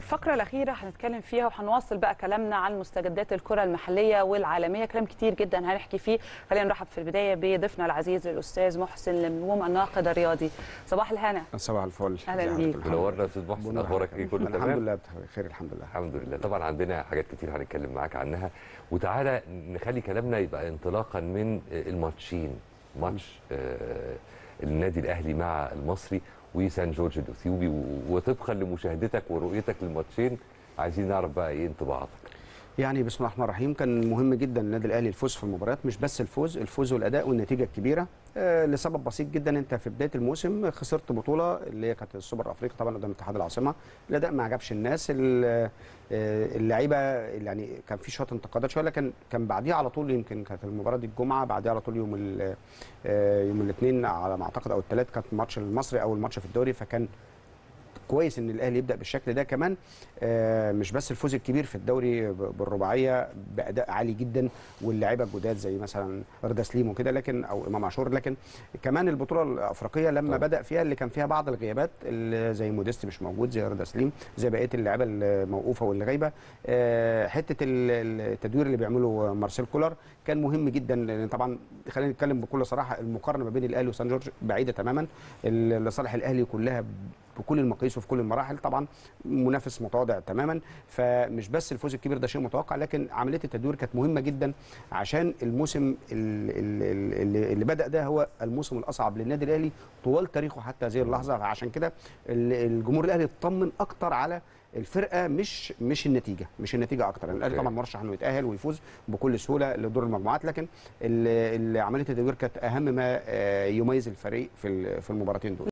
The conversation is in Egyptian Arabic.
الفقرة الأخيرة هنتكلم فيها وهنواصل بقى كلامنا عن مستجدات الكرة المحلية والعالمية كلام كتير جدا هنحكي فيه خلينا نرحب في البداية بضيفنا العزيز الأستاذ محسن لملوم الناقد الرياضي صباح الهنا صباح الفل أهلا ازي بيك. حضرتك؟ منورنا يا استاذ محسن منور اخبارك حضرتك. ايه كله الحمد تمام لله بخير الحمد لله الحمد لله طبعا عندنا حاجات كتير هنتكلم معاك عنها وتعالى نخلي كلامنا يبقى انطلاقا من الماتشين ماتش آه، النادي الاهلي مع المصري وسان جورج الاثيوبي و- وطبقا لمشاهدتك ورؤيتك للماتشين عايزين نعرف بقى ايه انطباعاتك يعني بسم الله الرحمن الرحيم كان مهم جدا النادي الاهلي الفوز في المباريات مش بس الفوز الفوز والاداء والنتيجه الكبيره آه لسبب بسيط جدا انت في بدايه الموسم خسرت بطوله اللي هي كانت السوبر الافريقي طبعا قدام اتحاد العاصمه الاداء ما عجبش الناس ال- آه، اللعيبه يعني كان في شويه انتقادات شويه لكن كان بعديها على طول يمكن كانت المباراه دي الجمعه بعديها على طول يوم ال- آه، يوم الاثنين على ما اعتقد او الثلاث كانت ماتش المصري اول ماتش في الدوري فكان كويس ان الاهلي يبدا بالشكل ده كمان آه، مش بس الفوز الكبير في الدوري ب- بالرباعيه باداء عالي جدا واللاعيبه الجداد زي مثلا رضا سليم وكده لكن او امام عاشور لكن كمان البطوله الافريقيه لما طبعا. بدا فيها اللي كان فيها بعض الغيابات اللي زي موديست مش موجود زي رضا سليم زي بقيه اللعيبه الموقوفه واللي غايبه آه، حته ال- التدوير اللي بيعمله مارسيل كولر كان مهم جدا لان طبعا خلينا نتكلم بكل صراحه المقارنه ما بين الاهلي وسان جورج بعيده تماما ال- لصالح الاهلي كلها بكل المقاييس وفي كل المراحل طبعا منافس متواضع تماما فمش بس الفوز الكبير ده شيء متوقع لكن عمليه التدوير كانت مهمه جدا عشان الموسم ال- ال- ال- اللي بدا ده هو الموسم الاصعب للنادي الاهلي طوال تاريخه حتى هذه اللحظه فعشان كده ال- الجمهور الاهلي اطمن اكتر على الفرقه مش مش النتيجه مش النتيجه اكتر يعني الاهلي أوكي. طبعا مرشح انه يتاهل ويفوز بكل سهوله لدور المجموعات لكن ال- ال- عمليه التدوير كانت اهم ما آه، يميز الفريق في ال- في المباراتين دول